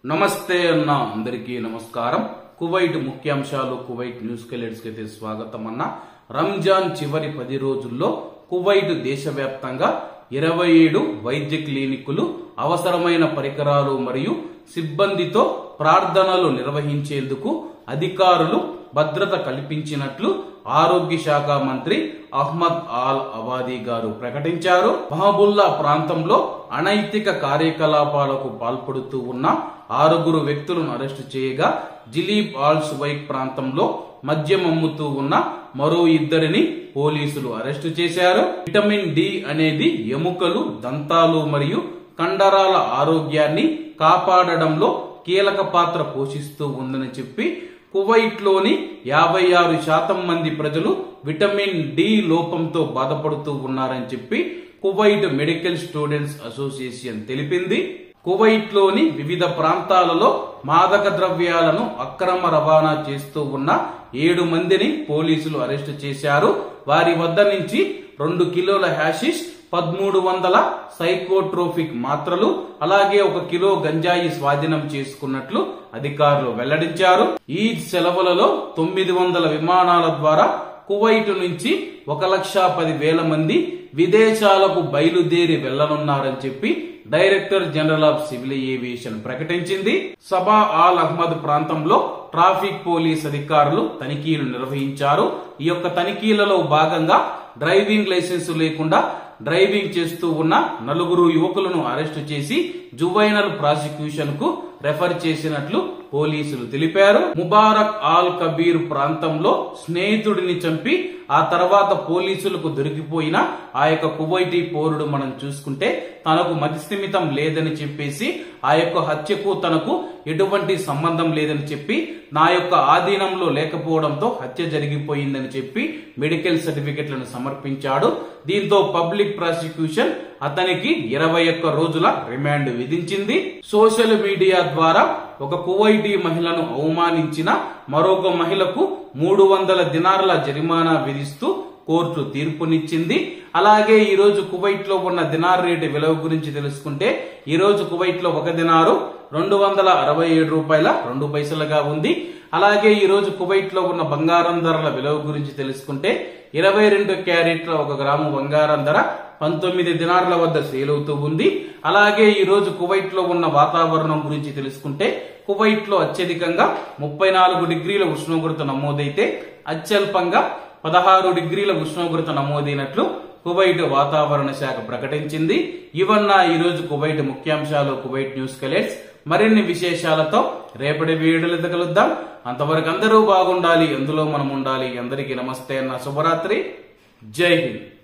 నమస్తే అన్న అందరికీ నమస్కారం కువైట్ ముఖ్యాంశాలు కువైట్ న్యూస్ కెలెట్స్ కి అయితే స్వాగతం అన్న రంజాన్ చివరి పది రోజుల్లో కువైట్ దేశవ్యాప్తంగా ఇరవై ఏడు వైద్య క్లినికులు అవసరమైన పరికరాలు మరియు సిబ్బందితో ప్రార్థనలు నిర్వహించేందుకు అధికారులు భద్రత కల్పించినట్లు ఆరోగ్య శాఖ మంత్రి అహ్మద్ ఆల్ అవాదీ గారు ప్రకటించారు మహబుల్లా ప్రాంతంలో అనైతిక కార్యకలాపాలకు పాల్పడుతూ ఉన్న ఆరుగురు వ్యక్తులను అరెస్టు చేయగా జిలీబ్ ఆల్ సువైక్ ప్రాంతంలో మద్యం అమ్ముతూ ఉన్న మరో ఇద్దరిని పోలీసులు అరెస్టు చేశారు విటమిన్ డి అనేది ఎముకలు దంతాలు మరియు కండరాల ఆరోగ్యాన్ని కాపాడడంలో కీలక పాత్ర పోషిస్తూ ఉందని చెప్పి కువైట్ లోని యాభై ఆరు శాతం మంది ప్రజలు విటమిన్ డి లోపంతో బాధపడుతూ ఉన్నారని చెప్పి కువైట్ మెడికల్ స్టూడెంట్స్ అసోసియేషన్ తెలిపింది కువైట్ లోని వివిధ ప్రాంతాలలో మాదక ద్రవ్యాలను అక్రమ రవాణా చేస్తూ ఉన్న ఏడు మందిని పోలీసులు అరెస్టు చేశారు వారి వద్ద నుంచి రెండు కిలోల హ్యాషిష్ పదమూడు వందల సైకోట్రోఫిక్ మాత్రలు అలాగే ఒక కిలో గంజాయి స్వాధీనం చేసుకున్నట్లు అధికారులు వెల్లడించారు ఈ సెలవులలో తొమ్మిది వందల విమానాల ద్వారా కువైట్ నుంచి ఒక లక్ష పది వేల మంది విదేశాలకు బయలుదేరి వెళ్లనున్నారని చెప్పి director general of civil aviation ప్రకటించింది సబా ఆల్ అహ్మద్ ప్రాంతంలో ట్రాఫిక్ పోలీస్ అధికారులు తనిఖీలు నిర్వహించారు ఈ యొక్క తనిఖీలలో భాగంగా డ్రైవింగ్ లైసెన్స్ లేకుండా డ్రైవింగ్ చేస్తూ ఉన్న నలుగురు యువకులను అరెస్టు చేసి జువైనల్ ప్రాసిక్యూషన్ కు రెఫర్ చేసినట్లు పోలీసులు తెలిపారు ముబారక్ ఆల్ కబీర్ ప్రాంతంలో స్నేహితుడిని చంపి ఆ తర్వాత పోలీసులకు దొరికిపోయిన ఆ యొక్క కువైటీ పౌరుడు మనం చూసుకుంటే తనకు మతిస్థిమితం లేదని చెప్పేసి ఆ యొక్క హత్యకు తనకు ఎటువంటి సంబంధం లేదని చెప్పి నా యొక్క ఆధీనంలో లేకపోవడంతో హత్య జరిగిపోయిందని చెప్పి మెడికల్ సర్టిఫికెట్లను సమర్పించాడు దీంతో పబ్లిక్ ప్రాసిక్యూషన్ అతనికి ఇరవై ఒక్క రోజుల రిమాండ్ విధించింది సోషల్ మీడియా ద్వారా ఒక కువైటీ మహిళను అవమానించిన మరొక మహిళకు మూడు వందల దినార్ల జరిమానా విధిస్తూ కోర్టు తీర్పునిచ్చింది అలాగే ఈ రోజు కువైట్ లో ఉన్న దినార్ రేటు విలువ గురించి తెలుసుకుంటే ఈ రోజు కువైట్ లో ఒక దినారు రెండు వందల అరవై ఏడు రూపాయల రెండు పైసలుగా ఉంది అలాగే ఈ రోజు కువైట్ లో ఉన్న బంగారం ధరల విలువ గురించి తెలుసుకుంటే ఇరవై రెండు క్యారెట్ల ఒక గ్రాము బంగారం ధర పంతొమ్మిది దినార్ల వద్ద సేల్ అవుతూ ఉంది అలాగే ఈ రోజు కువైట్ లో ఉన్న వాతావరణం గురించి తెలుసుకుంటే కువైట్ లో అత్యధికంగా ముప్పై నాలుగు డిగ్రీల ఉష్ణోగ్రత నమోదైతే అత్యల్పంగా పదహారు డిగ్రీల ఉష్ణోగ్రత నమోదైనట్లు కువైట్ వాతావరణ శాఖ ప్రకటించింది ఇవన్న ఈ రోజు కువైట్ ముఖ్యాంశాలు కువైట్ న్యూస్ కలెక్ట్స్ మరిన్ని విశేషాలతో రేపటి వీడియోలతో కలుద్దాం అంతవరకు అందరూ బాగుండాలి ఎందులో మనం ఉండాలి అందరికీ నమస్తే అన్న శుభరాత్రి జై హింద్